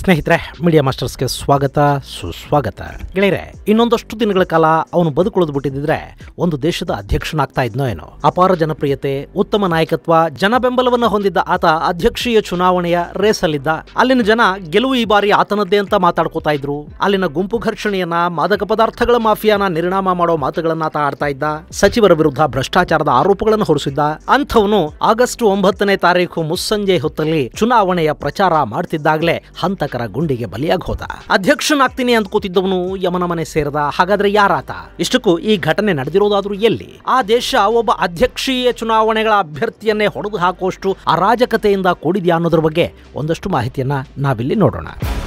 ಸ್ನೇಹಿತರೆ ಮೀಡಿಯಾ ಮಾಸ್ಟರ್ಸ್ಗೆ ಸ್ವಾಗತ ಸುಸ್ವಾಗತ ಗೆಳೆಯರೆ ಇನ್ನೊಂದಷ್ಟು ದಿನಗಳ ಕಾಲ ಅವನು ಬದುಕುಳಿದು ಬಿಟ್ಟಿದ್ರೆ ಒಂದು ದೇಶದ ಅಧ್ಯಕ್ಷನಾಗ್ತಾ ಇದ್ನೋ ಏನೋ ಅಪಾರ ಜನಪ್ರಿಯತೆ ಉತ್ತಮ ನಾಯಕತ್ವ ಜನ ಬೆಂಬಲವನ್ನ ಹೊಂದಿದ್ದ ಆತ ಅಧ್ಯಕ್ಷೀಯ ಚುನಾವಣೆಯ ರೇಸಲ್ಲಿದ್ದ ಅಲ್ಲಿನ ಜನ ಗೆಲುವು ಈ ಬಾರಿ ಆತನದ್ದೇ ಅಂತ ಮಾತಾಡ್ಕೋತಾ ಇದ್ರು ಅಲ್ಲಿನ ಗುಂಪು ಘರ್ಷಣೆಯನ್ನ ಮಾದಕ ಪದಾರ್ಥಗಳ ಮಾಫಿಯಾನ ನಿರ್ಣಾಮ ಮಾಡೋ ಮಾತುಗಳನ್ನ ಆತ ಆಡ್ತಾ ಇದ್ದ ಸಚಿವರ ವಿರುದ್ಧ ಭ್ರಷ್ಟಾಚಾರದ ಆರೋಪಗಳನ್ನು ಹೊರಿಸಿದ್ದ ಅಂಥವನು ಆಗಸ್ಟ್ ಒಂಬತ್ತನೇ ತಾರೀಕು ಮುಸ್ಸಂಜೆ ಹೊತ್ತಲ್ಲಿ ಚುನಾವಣೆಯ ಪ್ರಚಾರ ಮಾಡ್ತಿದ್ದಾಗಲೇ ಹಂತಕರ ಗುಂಡಿಗೆ ಬಲಿಯಾಗಿ ಹೋದ ಅಧ್ಯಕ್ಷನಾಗ್ತೀನಿ ಅಂದ್ಕೋತಿದ್ದವನು ಯಮನ ಮನೆ ಸೇರಿದ ಹಾಗಾದ್ರೆ ಯಾರಾತ ಇಷ್ಟಕ್ಕೂ ಈ ಘಟನೆ ನಡೆದಿರೋದಾದ್ರೂ ಎಲ್ಲಿ ಆ ದೇಶ ಒಬ್ಬ ಅಧ್ಯಕ್ಷೀಯ ಚುನಾವಣೆಗಳ ಅಭ್ಯರ್ಥಿಯನ್ನೇ ಹೊಡೆದು ಹಾಕುವಷ್ಟು ಅರಾಜಕತೆಯಿಂದ ಕೂಡಿದ್ಯಾ ಅನ್ನೋದ್ರ ಬಗ್ಗೆ ಒಂದಷ್ಟು ಮಾಹಿತಿಯನ್ನ ನಾವಿಲ್ಲಿ ನೋಡೋಣ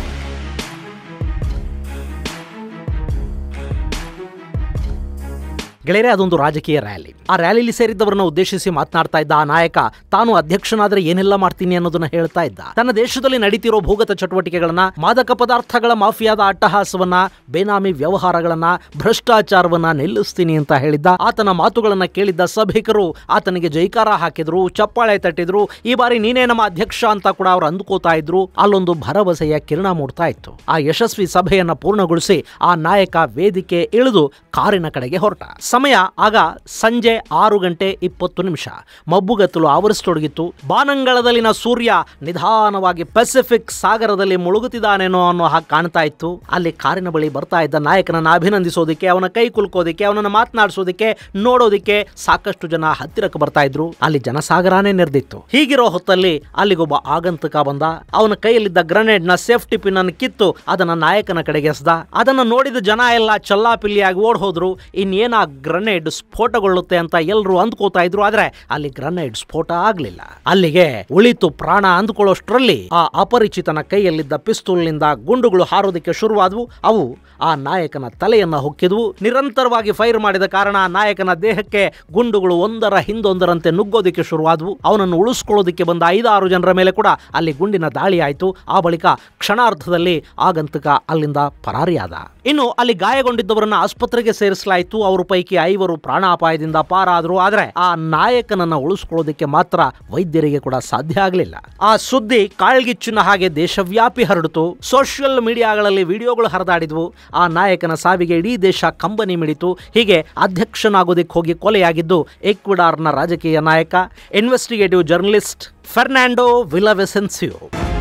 ಗೆಳೆಯರೆ ಅದೊಂದು ರಾಜಕೀಯ ರ್ಯಾಲಿ ಆ ರ್ಯಾಲಿಲಿ ಸೇರಿದ್ದವರನ್ನ ಉದ್ದೇಶಿಸಿ ಮಾತನಾಡ್ತಾ ಇದ್ದ ಆ ನಾಯಕ ತಾನು ಅಧ್ಯಕ್ಷನಾದ್ರೆ ಏನೆಲ್ಲ ಮಾಡ್ತೀನಿ ಅನ್ನೋದನ್ನ ಹೇಳ್ತಾ ಇದ್ದ ತನ್ನ ದೇಶದಲ್ಲಿ ನಡೀತಿರೋ ಭೂಗತ ಚಟುವಟಿಕೆಗಳನ್ನ ಮಾದಕ ಪದಾರ್ಥಗಳ ಮಾಫಿಯಾದ ಅಟ್ಟಹಾಸವನ್ನ ಬೇನಾಮಿ ವ್ಯವಹಾರಗಳನ್ನ ಭ್ರಷ್ಟಾಚಾರವನ್ನ ನಿಲ್ಲಿಸ್ತೀನಿ ಅಂತ ಹೇಳಿದ್ದ ಆತನ ಮಾತುಗಳನ್ನ ಕೇಳಿದ್ದ ಸಭಿಕರು ಆತನಿಗೆ ಜೈಕಾರ ಹಾಕಿದ್ರು ಚಪ್ಪಾಳೆ ತಟ್ಟಿದ್ರು ಈ ಬಾರಿ ನೀನೇ ನಮ್ಮ ಅಧ್ಯಕ್ಷ ಅಂತ ಕೂಡ ಅವ್ರು ಅಂದುಕೋತಾ ಇದ್ರು ಅಲ್ಲೊಂದು ಭರವಸೆಯ ಕಿರಣ ಮೂಡ್ತಾ ಇತ್ತು ಆ ಯಶಸ್ವಿ ಸಭೆಯನ್ನ ಪೂರ್ಣಗೊಳಿಸಿ ಆ ನಾಯಕ ವೇದಿಕೆ ಇಳಿದು ಕಾರಿನ ಕಡೆಗೆ ಹೊರಟ ಸಮಯ ಆಗ ಸಂಜೆ ಆರು ಗಂಟೆ ಇಪ್ಪತ್ತು ನಿಮಿಷ ಮಬ್ಬುಗತ್ತಲು ಆವರಿಸತೊಡಗಿತ್ತು ಬಾನಂಗಳದಲ್ಲಿನ ಸೂರ್ಯ ನಿಧಾನವಾಗಿ ಪೆಸಿಫಿಕ್ ಸಾಗರದಲ್ಲಿ ಮುಳುಗುತ್ತಿದ್ದಾನೇನೋ ಅನ್ನೋ ಹಾಗೆ ಕಾಣ್ತಾ ಇತ್ತು ಅಲ್ಲಿ ಕಾರಿನ ಬಳಿ ಬರ್ತಾ ಇದ್ದ ನಾಯಕನನ್ನ ಅಭಿನಂದಿಸೋದಿಕ್ಕೆ ಅವನ ಕೈ ಕುಲ್ಕೋದಿಕ್ಕೆ ಅವನನ್ನ ಮಾತನಾಡಿಸೋದಿಕ್ಕೆ ನೋಡೋದಿಕ್ಕೆ ಸಾಕಷ್ಟು ಜನ ಹತ್ತಿರಕ್ಕೆ ಬರ್ತಾ ಇದ್ರು ಅಲ್ಲಿ ಜನಸಾಗರಾನೇ ನೆರೆದಿತ್ತು ಹೀಗಿರೋ ಹೊತ್ತಲ್ಲಿ ಅಲ್ಲಿಗೊಬ್ಬ ಆಗಂತಕ ಬಂದ ಅವನ ಕೈಯಲ್ಲಿದ್ದ ಗ್ರನೇಡ್ ನ ಸೇಫ್ಟಿ ಪಿನ್ ಅನ್ನು ಕಿತ್ತು ಅದನ್ನ ನಾಯಕನ ಕಡೆಗೆ ಎಸ್ದ ಅದನ್ನ ನೋಡಿದ ಜನ ಎಲ್ಲ ಚಲ್ಲಾಪಿಲ್ಲಿಯಾಗಿ ಓಡ್ ಹೋದ್ರು ಇನ್ನೇನ ಗ್ರನೇಡ್ ಸ್ಫೋಟಗೊಳ್ಳುತ್ತೆ ಅಂತ ಎಲ್ಲರೂ ಅಂದ್ಕೋತಾ ಇದ್ರು ಆದ್ರೆ ಅಲ್ಲಿ ಗ್ರನೇಡ್ ಸ್ಫೋಟ ಆಗ್ಲಿಲ್ಲ ಅಲ್ಲಿಗೆ ಉಳಿತು ಪ್ರಾಣ ಅಂದ್ಕೊಳ್ಳೋಷ್ಟ್ರಲ್ಲಿ ಆ ಅಪರಿಚಿತನ ಕೈಯಲ್ಲಿದ್ದ ಪಿಸ್ತೂಲ್ನಿಂದ ಗುಂಡುಗಳು ಹಾರೋದಕ್ಕೆ ಶುರುವಾದವು ಅವು ಆ ನಾಯಕನ ತಲೆಯನ್ನ ಹೊಕ್ಕಿದ್ವು ನಿರಂತರವಾಗಿ ಫೈರ್ ಮಾಡಿದ ಕಾರಣ ಆ ನಾಯಕನ ದೇಹಕ್ಕೆ ಗುಂಡುಗಳು ಒಂದರ ಹಿಂದೊಂದರಂತೆ ನುಗ್ಗೋದಕ್ಕೆ ಶುರುವಾದವು ಅವನನ್ನು ಉಳಿಸ್ಕೊಳ್ಳೋದಕ್ಕೆ ಬಂದ ಐದಾರು ಜನರ ಮೇಲೆ ಕೂಡ ಅಲ್ಲಿ ಗುಂಡಿನ ದಾಳಿ ಆಯಿತು ಆ ಬಳಿಕ ಕ್ಷಣಾರ್ಧದಲ್ಲಿ ಆಗಂತಕ ಅಲ್ಲಿಂದ ಪರಾರಿಯಾದ ಇನ್ನು ಅಲ್ಲಿ ಗಾಯಗೊಂಡಿದ್ದವರನ್ನ ಆಸ್ಪತ್ರೆಗೆ ಸೇರಿಸಲಾಯಿತು ಅವರ ಪೈಕಿ ಐವರು ಪ್ರಾಣಾಪಾಯದಿಂದ ಪಾರಾದ್ರು ಆದ್ರೆ ಆ ನಾಯಕನನ್ನ ಉಳಿಸ್ಕೊಳ್ಳೋದಕ್ಕೆ ಮಾತ್ರ ವೈದ್ಯರಿಗೆ ಕೂಡ ಸಾಧ್ಯ ಆಗಲಿಲ್ಲ ಆ ಸುದ್ದಿ ಕಾಳ್ಗಿಚ್ಚಿನ ಹಾಗೆ ದೇಶವ್ಯಾಪಿ ಹರಡಿತು ಸೋಷಿಯಲ್ ಮೀಡಿಯಾಗಳಲ್ಲಿ ವಿಡಿಯೋಗಳು ಹರಿದಾಡಿದ್ವು ಆ ನಾಯಕನ ಸಾವಿಗೆ ಇಡೀ ದೇಶ ಕಂಬನಿ ಮಿಡಿತು ಹೀಗೆ ಅಧ್ಯಕ್ಷನಾಗೋದಕ್ಕೆ ಹೋಗಿ ಕೊಲೆಯಾಗಿದ್ದು ಎಕ್ವಿಡಾರ್ನ ರಾಜಕೀಯ ನಾಯಕ ಇನ್ವೆಸ್ಟಿಗೇಟಿವ್ ಜರ್ನಲಿಸ್ಟ್ ಫೆರ್ನಾಂಡೋ ವಿಲವೆಸೆನ್ಸಿಯೋ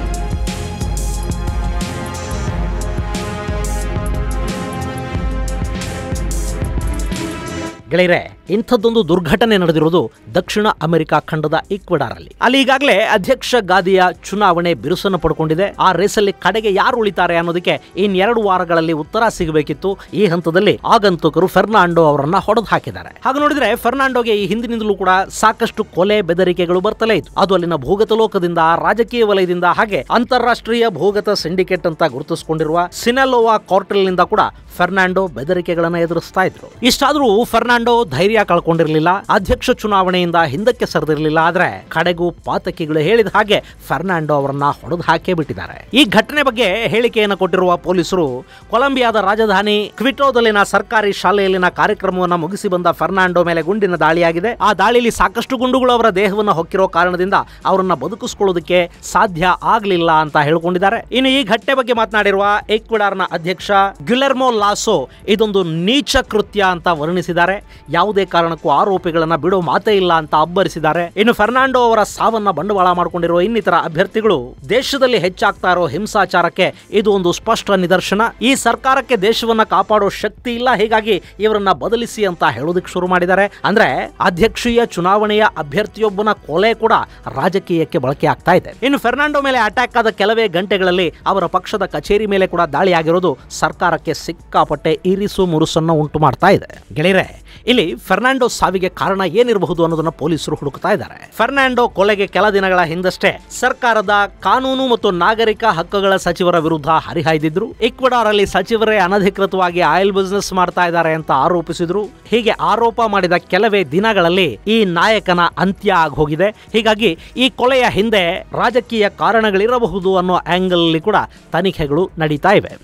ಗೆಳೆಯರೆ ಇಂಥದ್ದೊಂದು ದುರ್ಘಟನೆ ನಡೆದಿರೋದು ದಕ್ಷಿಣ ಅಮೆರಿಕ ಖಂಡದ ಈಕ್ವೆಡಾರ್ ಅಲ್ಲಿ ಅಲ್ಲಿ ಈಗಾಗಲೇ ಅಧ್ಯಕ್ಷ ಗಾದಿಯ ಚುನಾವಣೆ ಬಿರುಸನ್ನು ಪಡ್ಕೊಂಡಿದೆ ಆ ರೇಸಲ್ಲಿ ಕಡೆಗೆ ಯಾರು ಉಳಿತಾರೆ ಅನ್ನೋದಕ್ಕೆ ಇನ್ನೆರಡು ವಾರಗಳಲ್ಲಿ ಉತ್ತರ ಸಿಗಬೇಕಿತ್ತು ಈ ಹಂತದಲ್ಲಿ ಆಗಂತುಕರು ಫೆರ್ನಾಂಡೋ ಅವರನ್ನ ಹೊಡೆದು ಹಾಕಿದ್ದಾರೆ ಹಾಗೆ ನೋಡಿದ್ರೆ ಫೆರ್ನಾಂಡೋಗೆ ಈ ಹಿಂದಿನಿಂದಲೂ ಕೂಡ ಸಾಕಷ್ಟು ಕೊಲೆ ಬೆದರಿಕೆಗಳು ಬರ್ತಲೇ ಇತ್ತು ಅದು ಅಲ್ಲಿನ ಭೂಗತ ಲೋಕದಿಂದ ರಾಜಕೀಯ ವಲಯದಿಂದ ಹಾಗೆ ಅಂತಾರಾಷ್ಟ್ರೀಯ ಭೂಗತ ಸಿಂಡಿಕೇಟ್ ಅಂತ ಗುರುತಿಸಿಕೊಂಡಿರುವ ಸಿನೆಲೋವಾ ಕಾರ್ಟೆಲ್ನಿಂದ ಕೂಡ ಫೆರ್ನಾಂಡೋ ಬೆದರಿಕೆಗಳನ್ನ ಎದುರಿಸ್ತಾ ಇದ್ರು ಇಷ್ಟಾದ್ರೂ ಫೆರ್ನಾಂಡೋ ಧೈರ್ಯ ಕಳ್ಕೊಂಡಿರಲಿಲ್ಲ ಅಧ್ಯಕ್ಷ ಚುನಾವಣೆಯಿಂದ ಹಿಂದಕ್ಕೆ ಸರಿದಿರಲಿಲ್ಲ ಆದ್ರೆ ಕಡೆಗೂ ಪಾತಕಿಗಳು ಹೇಳಿದ ಹಾಗೆ ಫೆರ್ನಾಂಡೋ ಅವರನ್ನ ಹೊಡೆದು ಹಾಕೇ ಬಿಟ್ಟಿದ್ದಾರೆ ಈ ಘಟನೆ ಬಗ್ಗೆ ಹೇಳಿಕೆಯನ್ನು ಕೊಟ್ಟಿರುವ ಪೊಲೀಸರು ಕೊಲಂಬಿಯಾದ ರಾಜಧಾನಿ ಕ್ವಿಟೋದಲ್ಲಿನ ಸರ್ಕಾರಿ ಶಾಲೆಯಲ್ಲಿನ ಕಾರ್ಯಕ್ರಮವನ್ನು ಮುಗಿಸಿ ಬಂದ ಫೆರ್ನಾಂಡೋ ಮೇಲೆ ಗುಂಡಿನ ದಾಳಿಯಾಗಿದೆ ಆ ದಾಳಿಯಲ್ಲಿ ಸಾಕಷ್ಟು ಗುಂಡುಗಳು ಅವರ ದೇಹವನ್ನು ಹೊಕ್ಕಿರೋ ಕಾರಣದಿಂದ ಅವರನ್ನ ಬದುಕಿಸ್ಕೊಳ್ಳೋದಕ್ಕೆ ಸಾಧ್ಯ ಆಗ್ಲಿಲ್ಲ ಅಂತ ಹೇಳ್ಕೊಂಡಿದ್ದಾರೆ ಇನ್ನು ಈ ಘಟನೆ ಬಗ್ಗೆ ಮಾತನಾಡಿರುವ ಎಕ್ವಿಡಾರ್ನ ಅಧ್ಯಕ್ಷ ಗ್ಯುಲೆರ್ಮೋ ಲಾಸೋ ಇದೊಂದು ನೀಚ ಕೃತ್ಯ ಅಂತ ವರ್ಣಿಸಿದ್ದಾರೆ ಯಾವುದೇ ಕಾರಣಕ್ಕೂ ಆರೋಪಿಗಳನ್ನ ಬಿಡೋ ಮಾತೇ ಇಲ್ಲ ಅಂತ ಅಬ್ಬರಿಸಿದ್ದಾರೆ ಇನ್ನು ಫೆರ್ನಾಂಡೋ ಅವರ ಸಾವನ್ನ ಬಂಡವಾಳ ಮಾಡಿಕೊಂಡಿರುವ ಇನ್ನಿತರ ಅಭ್ಯರ್ಥಿಗಳು ದೇಶದಲ್ಲಿ ಹೆಚ್ಚಾಗ್ತಾ ಇರೋ ಹಿಂಸಾಚಾರಕ್ಕೆ ಇದು ಒಂದು ಸ್ಪಷ್ಟ ನಿದರ್ಶನ ಈ ಸರ್ಕಾರಕ್ಕೆ ದೇಶವನ್ನ ಕಾಪಾಡೋ ಶಕ್ತಿ ಇಲ್ಲ ಹೀಗಾಗಿ ಇವರನ್ನ ಬದಲಿಸಿ ಅಂತ ಹೇಳೋದಕ್ಕೆ ಶುರು ಮಾಡಿದ್ದಾರೆ ಅಂದ್ರೆ ಅಧ್ಯಕ್ಷೀಯ ಚುನಾವಣೆಯ ಅಭ್ಯರ್ಥಿಯೊಬ್ಬನ ಕೊಲೆ ಕೂಡ ರಾಜಕೀಯಕ್ಕೆ ಬಳಕೆ ಆಗ್ತಾ ಇದೆ ಇನ್ನು ಫೆರ್ನಾಂಡೋ ಮೇಲೆ ಅಟ್ಯಾಕ್ ಆದ ಕೆಲವೇ ಗಂಟೆಗಳಲ್ಲಿ ಅವರ ಪಕ್ಷದ ಕಚೇರಿ ಮೇಲೆ ಕೂಡ ದಾಳಿಯಾಗಿರೋದು ಸರ್ಕಾರಕ್ಕೆ ಸಿಕ್ಕಾಪಟ್ಟೆ ಇರಿಸು ಮುರುಸನ್ನು ಉಂಟು ಮಾಡ್ತಾ ಇದೆ ಗೆಳೆಯರೆ ಇಲ್ಲಿ ಫೆರ್ನಾಂಡೋ ಸಾವಿಗೆ ಕಾರಣ ಏನಿರಬಹುದು ಅನ್ನೋದನ್ನ ಪೊಲೀಸರು ಹುಡುಕ್ತಾ ಇದ್ದಾರೆ ಫೆರ್ನಾಂಡೋ ಕೊಲೆಗೆ ಕೆಲ ದಿನಗಳ ಹಿಂದಷ್ಟೇ ಸರ್ಕಾರದ ಕಾನೂನು ಮತ್ತು ನಾಗರಿಕ ಹಕ್ಕುಗಳ ಸಚಿವರ ವಿರುದ್ಧ ಹರಿಹಾಯ್ದಿದ್ರು ಇಕ್ವಡಾರ್ ಅಲ್ಲಿ ಸಚಿವರೇ ಅನಧಿಕೃತವಾಗಿ ಆಯಿಲ್ ಬಿಸ್ನೆಸ್ ಮಾಡ್ತಾ ಇದ್ದಾರೆ ಅಂತ ಆರೋಪಿಸಿದ್ರು ಹೀಗೆ ಆರೋಪ ಮಾಡಿದ ಕೆಲವೇ ದಿನಗಳಲ್ಲಿ ಈ ನಾಯಕನ ಅಂತ್ಯ ಆಗೋಗಿದೆ ಹೀಗಾಗಿ ಈ ಕೊಲೆಯ ಹಿಂದೆ ರಾಜಕೀಯ ಕಾರಣಗಳಿರಬಹುದು ಅನ್ನೋ ಆಂಗಲ್ ಅಲ್ಲಿ ಕೂಡ ತನಿಖೆಗಳು ನಡೀತಾ ಇವೆ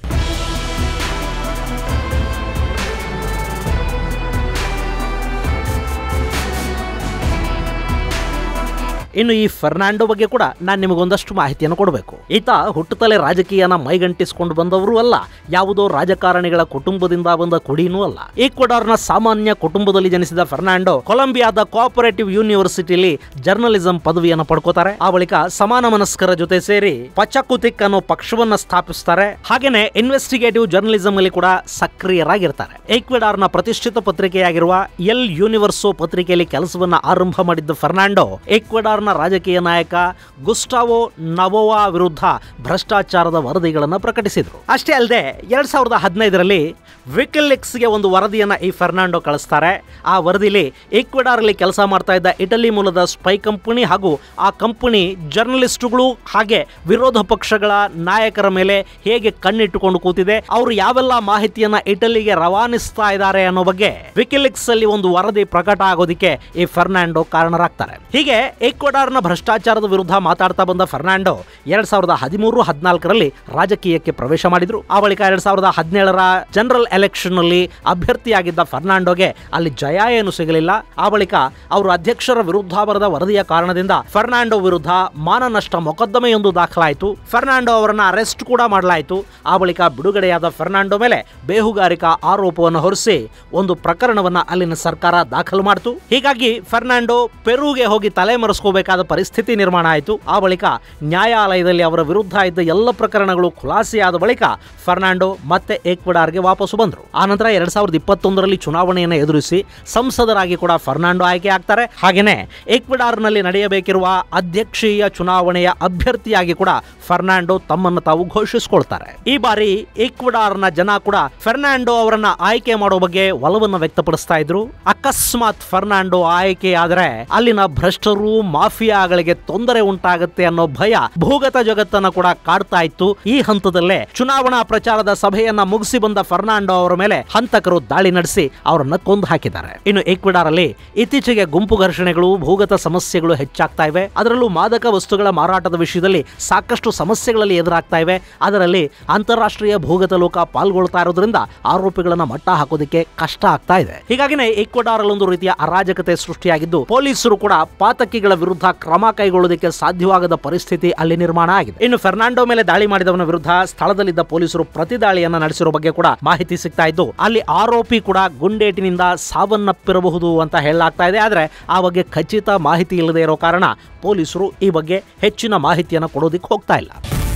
ಇನ್ನು ಈ ಫೆರ್ನಾಂಡೋ ಬಗ್ಗೆ ಕೂಡ ನಾನು ನಿಮಗೊಂದಷ್ಟು ಮಾಹಿತಿಯನ್ನು ಕೊಡಬೇಕು ಈತ ಹುಟ್ಟುತ್ತಲೇ ರಾಜಕೀಯನ ಮೈಗಂಟಿಸಿಕೊಂಡು ಬಂದವರು ಅಲ್ಲ ಯಾವುದೋ ರಾಜಕಾರಣಿಗಳ ಕುಟುಂಬದಿಂದ ಬಂದ ಕುಡಿನೂ ಅಲ್ಲ ಈಕ್ವಡಾರ್ನ ಸಾಮಾನ್ಯ ಕುಟುಂಬದಲ್ಲಿ ಜನಿಸಿದ ಫೆರ್ನಾಂಡೋ ಕೊಲಂಬಿಯಾದ ಕೋಆಪರೇಟಿವ್ ಯೂನಿವರ್ಸಿಟಿಯಲ್ಲಿ ಜರ್ನಲಿಸಂ ಪದವಿಯನ್ನು ಪಡ್ಕೋತಾರೆ ಆ ಬಳಿಕ ಸಮಾನ ಮನಸ್ಕರ ಜೊತೆ ಸೇರಿ ಪಚಕುತಿಕ್ ಅನ್ನೋ ಪಕ್ಷವನ್ನ ಸ್ಥಾಪಿಸ್ತಾರೆ ಹಾಗೇನೆ ಇನ್ವೆಸ್ಟಿಗೇಟಿವ್ ಜರ್ನಲಿಸಂ ಅಲ್ಲಿ ಕೂಡ ಸಕ್ರಿಯರಾಗಿರ್ತಾರೆ ಈಕ್ವೆಡಾರ್ನ ಪ್ರತಿಷ್ಠಿತ ಪತ್ರಿಕೆಯಾಗಿರುವ ಎಲ್ ಯೂನಿವರ್ಸೋ ಪತ್ರಿಕೆಯಲ್ಲಿ ಕೆಲಸವನ್ನ ಆರಂಭ ಮಾಡಿದ್ದ ಫರ್ನಾಂಡೋ ಈಕ್ವೆಡಾರ್ನ ರಾಜಕೀಯ ನಾಯಕ ಗುಸ್ಟಾವೋ ನವೋವಾ ವಿರುದ್ಧ ಭ್ರಷ್ಟಾಚಾರದ ವರದಿಗಳನ್ನು ಪ್ರಕಟಿಸಿದರು ಅಷ್ಟೇ ಅಲ್ಲದೆ ಎರಡ್ ಸಾವಿರದ ಹದಿನೈದರಲ್ಲಿ ವಿಕಿಲಿಕ್ಸ್ಗೆ ಒಂದು ವರದಿಯನ್ನ ಈ ಫರ್ನಾಂಡೋ ಕಳಿಸ್ತಾರೆ ಆ ವರದಿಲಿ ಈಕ್ವೆಡಾರಲ್ಲಿ ಕೆಲಸ ಮಾಡ್ತಾ ಇದ್ದ ಇಟಲಿ ಮೂಲದ ಸ್ಪೈ ಕಂಪನಿ ಹಾಗೂ ಆ ಕಂಪನಿ ಜರ್ನಲಿಸ್ಟ್ಗಳು ಹಾಗೆ ವಿರೋಧ ಪಕ್ಷಗಳ ನಾಯಕರ ಮೇಲೆ ಹೇಗೆ ಕಣ್ಣಿಟ್ಟುಕೊಂಡು ಕೂತಿದೆ ಅವರು ಯಾವೆಲ್ಲ ಮಾಹಿತಿಯನ್ನ ಇಟಲಿಗೆ ರವಾನಿಸ್ತಾ ಇದ್ದಾರೆ ಅನ್ನೋ ಬಗ್ಗೆ ವಿಕಿಲಿಕ್ಸ್ ಅಲ್ಲಿ ಒಂದು ವರದಿ ಪ್ರಕಟ ಆಗೋದಕ್ಕೆ ಈ ಫರ್ನಾಂಡೋ ಕಾರಣರಾಗ್ತಾರೆ ಹೀಗೆ ಈಕ್ವಡಾರ್ನ ಭ್ರಷ್ಟಾಚಾರದ ವಿರುದ್ಧ ಮಾತಾಡ್ತಾ ಬಂದ ಫರ್ನಾಂಡೋ ಎರಡ್ ಸಾವಿರದ ಹದಿಮೂರು ಹದಿನಾಲ್ಕರಲ್ಲಿ ರಾಜಕೀಯಕ್ಕೆ ಪ್ರವೇಶ ಮಾಡಿದ್ರು ಆ ಬಳಿಕ ಎರಡ್ ಸಾವಿರದ ಹದಿನೇಳರ ಜನರಲ್ ಎಲೆಕ್ಷನ್ ನಲ್ಲಿ ಅಭ್ಯರ್ಥಿಯಾಗಿದ್ದ ಫರ್ನಾಂಡೋಗೆ ಅಲ್ಲಿ ಜಯ ಏನು ಸಿಗಲಿಲ್ಲ ಆ ಬಳಿಕ ಅವರು ಅಧ್ಯಕ್ಷರ ವಿರುದ್ಧ ಬರೆದ ವರದಿಯ ಕಾರಣದಿಂದ ಫರ್ನಾಂಡೋ ವಿರುದ್ಧ ಮಾನನಷ್ಟ ಮೊಕದ್ದಮೆಯೊಂದು ದಾಖಲಾಯಿತು ಫರ್ನಾಂಡೋ ಅವರನ್ನ ಅರೆಸ್ಟ್ ಕೂಡ ಮಾಡಲಾಯಿತು ಆ ಬಳಿಕ ಬಿಡುಗಡೆಯಾದ ಫರ್ನಾಂಡೋ ಮೇಲೆ ಬೇಹುಗಾರಿಕಾ ಆರೋಪವನ್ನು ಹೊರಿಸಿ ಒಂದು ಪ್ರಕರಣವನ್ನ ಅಲ್ಲಿನ ಸರ್ಕಾರ ದಾಖಲು ಮಾಡಿತು ಹೀಗಾಗಿ ಫರ್ನಾಂಡೋ ಪೆರುಗೆ ಹೋಗಿ ತಲೆ ಮರೆಸ್ಕೋಬೇಕಾದ ಪರಿಸ್ಥಿತಿ ನಿರ್ಮಾಣ ಆಯಿತು ಆ ಬಳಿಕ ನ್ಯಾಯಾಲಯದಲ್ಲಿ ಅವರ ವಿರುದ್ಧ ಇದ್ದ ಎಲ್ಲ ಪ್ರಕರಣಗಳು ಖುಲಾಸೆಯಾದ ಬಳಿಕ ಫರ್ನಾಂಡೋ ಮತ್ತೆ ಏಕ್ವಡಾರ್ಗೆ ವಾಪಸ್ಸು ಬಂದರು ಆನಂತರ ಎರಡ್ ಸಾವಿರದ ಇಪ್ಪತ್ತೊಂದರಲ್ಲಿ ಚುನಾವಣೆಯನ್ನು ಎದುರಿಸಿ ಸಂಸದರಾಗಿ ಕೂಡ ಫರ್ನಾಂಡೋ ಆಯ್ಕೆ ಆಗ್ತಾರೆ ಹಾಗೇನೆ ಏಕ್ವಡಾರ್ನಲ್ಲಿ ನಡೆಯಬೇಕಿರುವ ಅಧ್ಯಕ್ಷೀಯ ಚುನಾವಣೆಯ ಅಭ್ಯರ್ಥಿಯಾಗಿ ಕೂಡ ಫರ್ನಾಂಡೋ ತಮ್ಮನ್ನು ತಾವು ಘೋಷಿಸಿಕೊಳ್ತಾರೆ ಈ ಬಾರಿ ಈಕ್ವಡಾರ್ನ ಜನ ಕೂಡ ಫರ್ನಾಂಡೋ ಅವರನ್ನ ಆಯ್ಕೆ ಮಾಡೋ ಬಗ್ಗೆ ಒಲವನ್ನು ವ್ಯಕ್ತಪಡಿಸ್ತಾ ಇದ್ರು ಅಕಸ್ಮಾತ್ ಫರ್ನಾಂಡೋ ಆಯ್ಕೆ ಆದ್ರೆ ಅಲ್ಲಿನ ಭ್ರಷ್ಟರು ಮಾಫಿಯಾಗಳಿಗೆ ತೊಂದರೆ ಉಂಟಾಗುತ್ತೆ ಅನ್ನೋ ಭಯ ಭೂಗತ ಜಗತ್ತನ್ನ ಕೂಡ ಕಾಡ್ತಾ ಇತ್ತು ಈ ಹಂತದಲ್ಲೇ ಚುನಾವಣಾ ಪ್ರಚಾರದ ಸಭೆಯನ್ನ ಮುಗಿಸಿ ಬಂದ ಫರ್ನಾಂಡೋ ಅವರ ಮೇಲೆ ಹಂತಕರು ದಾಳಿ ನಡೆಸಿ ಅವರನ್ನ ಕೊಂದು ಹಾಕಿದ್ದಾರೆ ಇನ್ನು ಈಕ್ವಡಾರ್ ಅಲ್ಲಿ ಇತ್ತೀಚೆಗೆ ಗುಂಪು ಘರ್ಷಣೆಗಳು ಭೂಗತ ಸಮಸ್ಯೆಗಳು ಹೆಚ್ಚಾಗ್ತಾ ಇವೆ ಅದರಲ್ಲೂ ಮಾದಕ ವಸ್ತುಗಳ ಮಾರಾಟದ ವಿಷಯದಲ್ಲಿ ಸಾಕಷ್ಟು ಸಮಸ್ಯೆಗಳಲ್ಲಿ ಎದುರಾಗ್ತಾ ಇವೆ ಅದರಲ್ಲಿ ಅಂತಾರಾಷ್ಟ್ರೀಯ ಭೂಗತ ಲೋಕ ಪಾಲ್ಗೊಳ್ತಾ ಇರೋದ್ರಿಂದ ಆರೋಪಿಗಳನ್ನ ಮಟ್ಟ ಹಾಕೋದಕ್ಕೆ ಕಷ್ಟ ಆಗ್ತಾ ಇದೆ ಹೀಗಾಗಿನೇ ಈಕ್ವಡಾರ್ ಅಲ್ಲಿ ಒಂದು ರೀತಿಯ ಅರಾಜಕತೆ ಸೃಷ್ಟಿಯಾಗಿದ್ದು ಪೊಲೀಸರು ಕೂಡ ಪಾತಕಿಗಳ ವಿರುದ್ಧ ಕ್ರಮ ಕೈಗೊಳ್ಳೋದಕ್ಕೆ ಸಾಧ್ಯವಾಗದ ಪರಿಸ್ಥಿತಿ ಅಲ್ಲಿ ನಿರ್ಮಾಣ ಆಗಿದೆ ಇನ್ನು ಫೆರ್ನಾಂಡೋ ಮೇಲೆ ದಾಳಿ ಮಾಡಿದವನ ವಿರುದ್ಧ ಸ್ಥಳದಲ್ಲಿದ್ದ ಪೊಲೀಸರು ಪ್ರತಿದಾಳಿಯನ್ನ ನಡೆಸಿರೋ ಬಗ್ಗೆ ಕೂಡ ಮಾಹಿತಿ ಸಿಗ್ತಾ ಇದ್ದು ಅಲ್ಲಿ ಆರೋಪಿ ಕೂಡ ಗುಂಡೇಟಿನಿಂದ ಸಾವನ್ನಪ್ಪಿರಬಹುದು ಅಂತ ಹೇಳಲಾಗ್ತಾ ಇದೆ ಆದ್ರೆ ಆ ಬಗ್ಗೆ ಖಚಿತ ಮಾಹಿತಿ ಇಲ್ಲದೆ ಇರೋ ಕಾರಣ ಪೊಲೀಸರು ಈ ಬಗ್ಗೆ ಹೆಚ್ಚಿನ ಮಾಹಿತಿಯನ್ನು ಕೊಡೋದಿಕ್ಕೆ ಹೋಗ್ತಾ ಇಲ್ಲ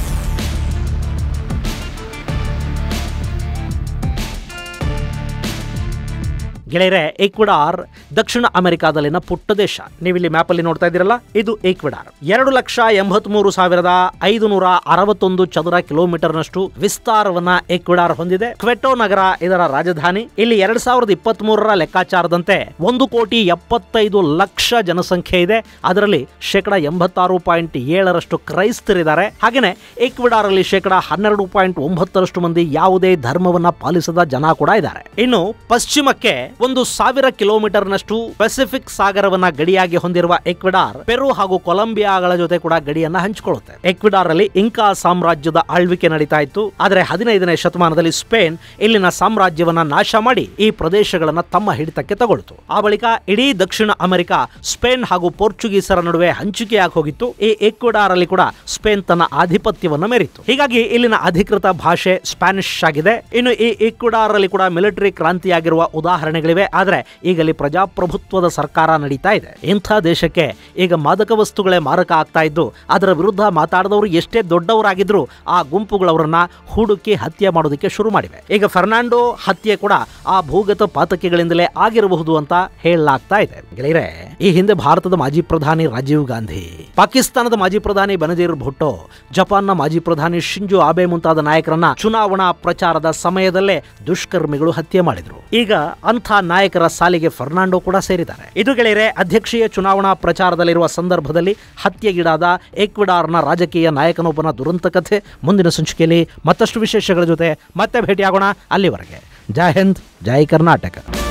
ಗೆಳೆಯರೆ ಈಕ್ವಡಾರ್ ದಕ್ಷಿಣ ಅಮೆರಿಕಾದಲ್ಲಿನ ಪುಟ್ಟ ದೇಶ ನೀವಿಲ್ಲಿ ಮ್ಯಾಪಲ್ಲಿ ನೋಡ್ತಾ ಇದ್ದೀರಲ್ಲ ಇದು ಈಕ್ವಡಾರ್ ಎರಡು ಲಕ್ಷ ಎಂಬತ್ಮೂರು ಸಾವಿರದ ಐದು ನೂರ ಅರವತ್ತೊಂದು ಚದುರ ಕಿಲೋಮೀಟರ್ನಷ್ಟು ವಿಸ್ತಾರವನ್ನ ಈಕ್ವಡಾರ್ ಹೊಂದಿದೆ ಕ್ವೆಟೋ ನಗರ ಇದರ ರಾಜಧಾನಿ ಇಲ್ಲಿ ಎರಡ್ ಸಾವಿರದ ಇಪ್ಪತ್ತ್ ಮೂರರ ಲೆಕ್ಕಾಚಾರದಂತೆ ಒಂದು ಕೋಟಿ ಎಪ್ಪತ್ತೈದು ಲಕ್ಷ ಜನಸಂಖ್ಯೆ ಇದೆ ಅದರಲ್ಲಿ ಶೇಕಡ ಎಂಬತ್ತಾರು ಪಾಯಿಂಟ್ ಏಳರಷ್ಟು ಕ್ರೈಸ್ತರಿದ್ದಾರೆ ಹಾಗೇನೆ ಈಕ್ವಡಾರ್ ಅಲ್ಲಿ ಶೇಕಡ ಹನ್ನೆರಡು ಪಾಯಿಂಟ್ ಒಂಬತ್ತರಷ್ಟು ಮಂದಿ ಯಾವುದೇ ಧರ್ಮವನ್ನ ಪಾಲಿಸದ ಜನ ಕೂಡ ಇದ್ದಾರೆ ಇನ್ನು ಪಶ್ಚಿಮಕ್ಕೆ ಒಂದು ಸಾವಿರ ಕಿಲೋಮೀಟರ್ನಷ್ಟು ಪೆಸಿಫಿಕ್ ಸಾಗರವನ್ನ ಗಡಿಯಾಗಿ ಹೊಂದಿರುವ ಎಕ್ವಿಡಾರ್ ಪೆರು ಹಾಗೂ ಕೊಲಂಬಿಯಾಗಳ ಜೊತೆ ಕೂಡ ಗಡಿಯನ್ನ ಹಂಚಿಕೊಳ್ಳುತ್ತೆ ಎಕ್ವಿಡಾರ್ ಅಲ್ಲಿ ಇಂಕಾ ಸಾಮ್ರಾಜ್ಯದ ಆಳ್ವಿಕೆ ನಡೀತಾ ಇತ್ತು ಆದರೆ ಹದಿನೈದನೇ ಶತಮಾನದಲ್ಲಿ ಸ್ಪೇನ್ ಇಲ್ಲಿನ ಸಾಮ್ರಾಜ್ಯವನ್ನ ನಾಶ ಮಾಡಿ ಈ ಪ್ರದೇಶಗಳನ್ನ ತಮ್ಮ ಹಿಡಿತಕ್ಕೆ ತಗೊಳ್ತು ಆ ಬಳಿಕ ಇಡೀ ದಕ್ಷಿಣ ಅಮೆರಿಕ ಸ್ಪೇನ್ ಹಾಗೂ ಪೋರ್ಚುಗೀಸರ ನಡುವೆ ಹಂಚಿಕೆಯಾಗಿ ಹೋಗಿತ್ತು ಈ ಎಕ್ವಿಡಾರ್ ಅಲ್ಲಿ ಕೂಡ ಸ್ಪೇನ್ ತನ್ನ ಆಧಿಪತ್ಯವನ್ನು ಮೆರಿತು ಹೀಗಾಗಿ ಇಲ್ಲಿನ ಅಧಿಕೃತ ಭಾಷೆ ಸ್ಪ್ಯಾನಿಷ್ ಆಗಿದೆ ಇನ್ನು ಈ ಇಕ್ವಿಡಾರ್ ಅಲ್ಲಿ ಕೂಡ ಮಿಲಿಟರಿ ಕ್ರಾಂತಿಯಾಗಿರುವ ಉದಾಹರಣೆಗಳಿವೆ ಆದ್ರೆ ಈಗ ಇಲ್ಲಿ ಪ್ರಜಾಪ್ರಭುತ್ವದ ಸರ್ಕಾರ ನಡೀತಾ ಇದೆ ಇಂಥ ದೇಶಕ್ಕೆ ಈಗ ಮಾದಕ ವಸ್ತುಗಳೇ ಮಾರಕ ಆಗ್ತಾ ಇದ್ದು ಅದರ ವಿರುದ್ಧ ಮಾತಾಡಿದವರು ಎಷ್ಟೇ ದೊಡ್ಡವರಾಗಿದ್ರು ಆ ಗುಂಪುಗಳವರನ್ನ ಹುಡುಕಿ ಹತ್ಯೆ ಮಾಡೋದಕ್ಕೆ ಶುರು ಮಾಡಿವೆ ಈಗ ಫರ್ನಾಂಡೋ ಹತ್ಯೆ ಕೂಡ ಆ ಭೂಗತ ಪಾತಕಿಗಳಿಂದಲೇ ಆಗಿರಬಹುದು ಅಂತ ಹೇಳಲಾಗ್ತಾ ಇದೆ ಗೆಳೆಯರೆ ಈ ಹಿಂದೆ ಭಾರತದ ಮಾಜಿ ಪ್ರಧಾನಿ ರಾಜೀವ್ ಗಾಂಧಿ ಪಾಕಿಸ್ತಾನದ ಮಾಜಿ ಪ್ರಧಾನಿ ಬನಜೀರ್ ಭುಟ್ಟೋ ಜಪಾನ್ನ ಮಾಜಿ ಪ್ರಧಾನಿ ಶಿಂಜು ಆಬೆ ಮುಂತಾದ ನಾಯಕರನ್ನ ಚುನಾವಣಾ ಪ್ರಚಾರದ ಸಮಯದಲ್ಲೇ ದುಷ್ಕರ್ಮಿಗಳು ಹತ್ಯೆ ಮಾಡಿದ್ರು ಈಗ ಅಂಥ ನಾಯಕರ ಸಾಲಿಗೆ ಫರ್ನಾಂಡೋ ಕೂಡ ಸೇರಿದ್ದಾರೆ ಇದು ಗೆಳೆಯರೆ ಅಧ್ಯಕ್ಷೀಯ ಚುನಾವಣಾ ಪ್ರಚಾರದಲ್ಲಿರುವ ಸಂದರ್ಭದಲ್ಲಿ ಹತ್ಯೆಗೀಡಾದ ಎಕ್ವಿಡಾರ್ನ ರಾಜಕೀಯ ನಾಯಕನೊಬ್ಬನ ದುರಂತ ಕಥೆ ಮುಂದಿನ ಸಂಚಿಕೆಯಲ್ಲಿ ಮತ್ತಷ್ಟು ವಿಶೇಷಗಳ ಜೊತೆ ಮತ್ತೆ ಭೇಟಿಯಾಗೋಣ ಅಲ್ಲಿವರೆಗೆ ಜೈ ಹಿಂದ್ ಜೈ ಕರ್ನಾಟಕ